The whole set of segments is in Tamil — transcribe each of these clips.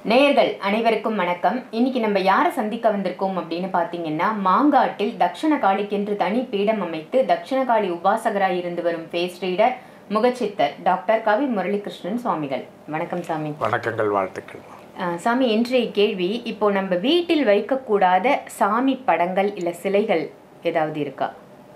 நேயர்கள் அனைவருக்கும் வணக்கம் இன்னைக்கு நம்ம யாரை சந்திக்க வந்திருக்கோம் அப்படின்னு பார்த்தீங்கன்னா மாங்காட்டில் தக்ஷண காளிக்கென்று தனி பீடம் அமைத்து தக்ஷண காளி உபாசகராய் இருந்து வரும் ஃபேஸ் ரீடர் முகச்சித்தர் டாக்டர் கவி முரளிகிருஷ்ணன் சுவாமிகள் வணக்கம் சாமி வணக்கங்கள் வாழ்த்துக்கள் அஹ், சாமி இன்றைய கேள்வி இப்போ நம்ம வீட்டில் வைக்கக்கூடாத சாமி படங்கள் இல்லை சிலைகள் ஏதாவது இருக்கா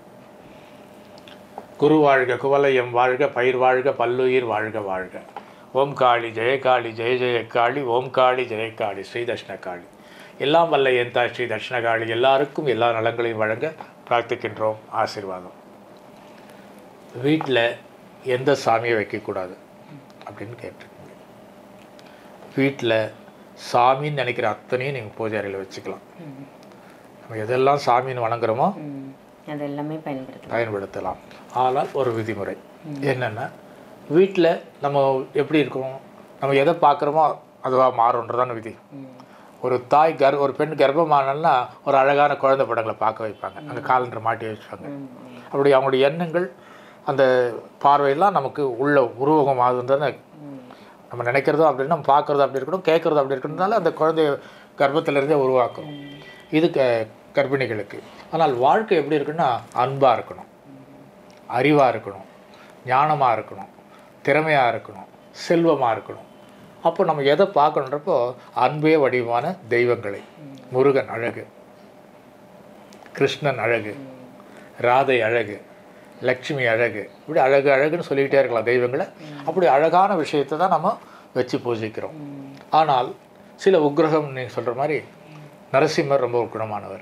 குரு வாழ்க குவலயம் வாழ்க பயிர் வாழ்க பல்லுயிர் வாழ்க வாழ்க ஓம் காளி ஜெயகாளி ஜெய ஜெய காளி ஓம் காளி ஜெயகாளி ஸ்ரீ தட்சிணகாளி எல்லாம் வல்ல என் தாய் ஸ்ரீ தட்சிணகாளி எல்லாருக்கும் எல்லா நலங்களையும் வழங்க பிரார்த்திக்கின்றோம் ஆசீர்வாதம் வீட்டில் எந்த சாமியை வைக்கக்கூடாது அப்படின்னு கேட்டிருக்கீங்க வீட்டில் சாமின்னு நினைக்கிற அத்தனையும் நீங்கள் பூஜை அறையில் வச்சுக்கலாம் நம்ம எதெல்லாம் சாமின்னு வணங்குறோமோ ம், அது எல்லாமே பயன்படுத்தலாம் பயன்படுத்தலாம் ஆனால் ஒரு விதிமுறை என்னென்னா வீட்டில் நம்ம எப்படி இருக்கோம் நம்ம எதை பார்க்குறோமோ அதுவாக மாறுன்றதான விதி ஒரு தாய் கர் ஒரு பெண் கர்ப்பமானன்னா ஒரு அழகான குழந்தை படங்களை பார்க்க வைப்பாங்க அந்த காலண்டர் மாட்டி வச்சுப்பாங்க அப்படி அவங்களுடைய எண்ணங்கள் அந்த பார்வையெல்லாம் நமக்கு உள்ள உருவகம் ஆகுதுன்றத நம்ம நினைக்கிறதும் அப்படி நம்ம பார்க்குறதும் அப்படி இருக்கணும் கேட்குறதும் அப்படி இருக்கணும்னால அந்த குழந்தைய கர்ப்பத்திலிருந்தே உருவாக்கும் இது க கர்ப்பிணிகளுக்கு ஆனால் வாழ்க்கை எப்படி இருக்குன்னா அன்பாக இருக்கணும் அறிவாக இருக்கணும் ஞானமாக இருக்கணும் திறமையாக இருக்கணும் செல்வமாக இருக்கணும் அப்போ நம்ம எதை பார்க்கணுன்றப்போ அன்பே வடிவமான தெய்வங்களை முருகன் அழகு கிருஷ்ணன் அழகு ராதை அழகு லக்ஷ்மி அழகு இப்படி அழகு அழகுன்னு சொல்லிக்கிட்டே இருக்கலாம் தெய்வங்களை அப்படி அழகான விஷயத்தை தான் நம்ம வச்சு பூஜிக்கிறோம் ஆனால் சில உக்ரகம் நீங்கள் சொல்கிற மாதிரி நரசிம்மர் ரொம்ப குணமானவர்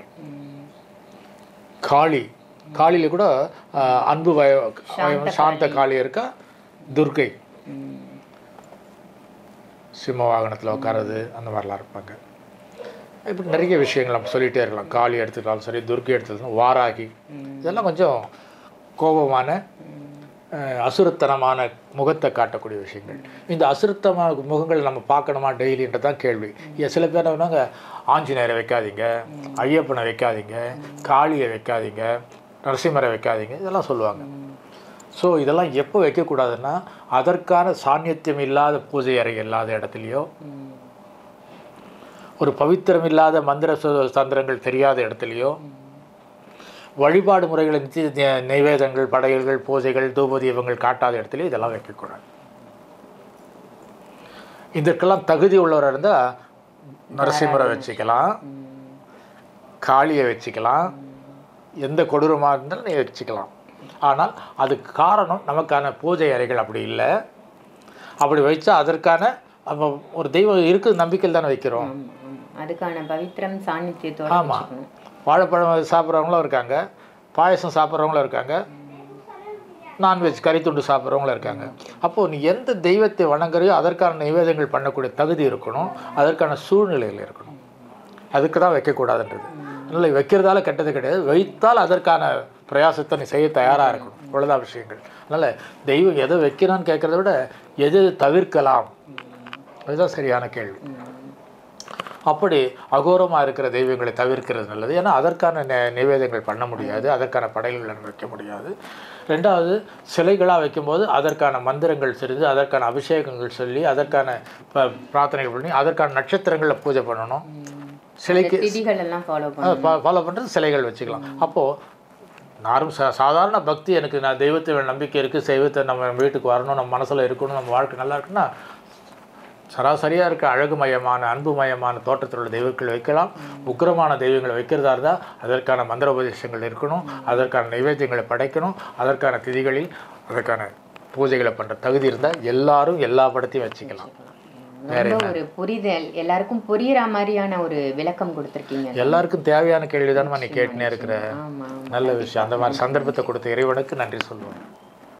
காளி காளியில் கூட ஆஹ், அன்பு வய சாந்த காளி இருக்கா துர்கை சிம்ம வாகனத்தில் உட்காரது அந்த மாதிரிலாம் இருப்பாங்க இப்படி நிறைய விஷயங்கள் நம்ம சொல்லிகிட்டே இருக்கலாம் காளி எடுத்துக்கிட்டாலும் சரி துர்கை எடுத்துக்கிட்டாலும் வாராகி இதெல்லாம் கொஞ்சம் கோபமான அஹ், அசுரத்தனமான முகத்தை காட்டக்கூடிய விஷயங்கள் இந்த அசுரத்தமான முகங்கள் நம்ம பார்க்கணுமா டெய்லின்றது தான் கேள்வி ஏன் சில பேர் என்னங்க ஆஞ்சநேயரை வைக்காதீங்க ஐயப்பனை வைக்காதீங்க காளியை வைக்காதீங்க நரசிம்மரை வைக்காதீங்க இதெல்லாம் சொல்லுவாங்க ஸோ இதெல்லாம் எப்போ வைக்கக்கூடாதுன்னா அதற்கான சாநித்தியம் இல்லாத பூஜை அறை இல்லாத இடத்துலையோ ஒரு பவித்திரம் இல்லாத மந்திர சு- தந்திரங்கள் தெரியாத இடத்துலையோ வழிபாடு முறைகளை நித்திய நெ- நைவேதங்கள் படையல்கள் பூஜைகள் தூபதீபங்கள் காட்டாத இடத்துலையோ இதெல்லாம் வைக்கக்கூடாது இதற்கெல்லாம் தகுதி உள்ளவராக இருந்தால் நரசிம்மரை வச்சுக்கலாம் காளியை வச்சுக்கலாம் எந்த கொடூரமாக இருந்தாலும் நீ வச்சுக்கலாம் ஆனால் அதுக்கு காரணம் நமக்கான பூஜை அறைகள் அப்படி இல்லை அப்படி வச்சா அதற்கான அப்போ ஒரு தெய்வம் இருக்குது நம்பிக்கையில் தானே வைக்கிறோம் ஆமா, ஆமா. அதுக்கான பவித்திரம் சாநித்தியத்தோட ஆமா. வச்சுக்கணும். வாழைப்பழம் சாப்பிட்றவங்களும் இருக்காங்க பாயசம் சாப்பிட்றவங்களும் இருக்காங்க நான்வெஜ் கறி துண்டு சாப்பிட்றவங்களும் இருக்காங்க அப்போது நீ எந்த தெய்வத்தை வணங்குறியோ அதற்கான நிவேதங்கள் பண்ணக்கூடிய தகுதி இருக்கணும் அதற்கான சூழ்நிலையில் இருக்கணும் அதுக்கு தான் வைக்கக்கூடாதுன்றது அதனால் வைக்கிறதால கெட்டது கிடையாது வைத்தால் அதற்கான பிரயாசத்தை நீ செய்ய தயாராக இருக்கணும் இவ்வளோதான் விஷயங்கள் அதனால் தெய்வம் எதை வைக்கிறான்னு கேட்குறத விட எது தவிர்க்கலாம் அதுதான் சரியான கேள்வி அப்படி அகோரமாக இருக்கிற தெய்வங்களை தவிர்க்கிறது நல்லது ஏன்னா அதற்கான நெ- நிவேதங்கள் பண்ண முடியாது அதற்கான படையல்களை நம்ம வைக்க முடியாது ரெண்டாவது சிலைகளாக வைக்கும்போது அதற்கான மந்திரங்கள் தெரிஞ்சு அதற்கான அபிஷேகங்கள் சொல்லி அதற்கான ப- பிரார்த்தனைகள் பண்ணி அதற்கான நட்சத்திரங்களில் பூஜை பண்ணணும் சிலைக்கு திதிகள் எல்லாம் ஃபாலோ பண்ணணும் ஃபாலோ பண்ணுறது சிலைகள் வச்சுக்கலாம் அப்போது நாரும் சா சாதாரண பக்தி எனக்கு நான் தெய்வத்தை மேல நம்பிக்கை இருக்குது தெய்வத்தை நம்ம வீட்டுக்கு வரணும் நம்ம மனசில் இருக்கணும் நம்ம வாழ்க்கை நல்லா இருக்குன்னா சராசரியாக இருக்க அழகுமயமான அன்புமயமான தோற்றத்தில் உள்ள தெய்வங்கள் வைக்கலாம் உக்கிரமான தெய்வங்களை வைக்கிறதா இருந்தால் அதற்கான மந்திர உபதேசங்கள் இருக்கணும் அதற்கான நைவேத்தியங்களை படைக்கணும் அதற்கான திதிகளில் அதற்கான பூஜைகளை பண்ணுற தகுதி இருந்தால் எல்லாரும் எல்லா படத்தையும் வச்சுக்கலாம் ரொம்ப ஒரு புரிதல் எல்லாருக்கும் புரியுற மாதிரியான ஒரு விளக்கம் கொடுத்துருக்கீங்க எல்லாருக்கும் தேவையான கேள்வி தானே நீ கேட்டுனே இருக்கிற ஆமா நல்ல விஷயம் அந்த மாதிரி சந்தர்ப்பத்தை கொடுத்த இறைவனுக்கு நன்றி சொல்லுவேன்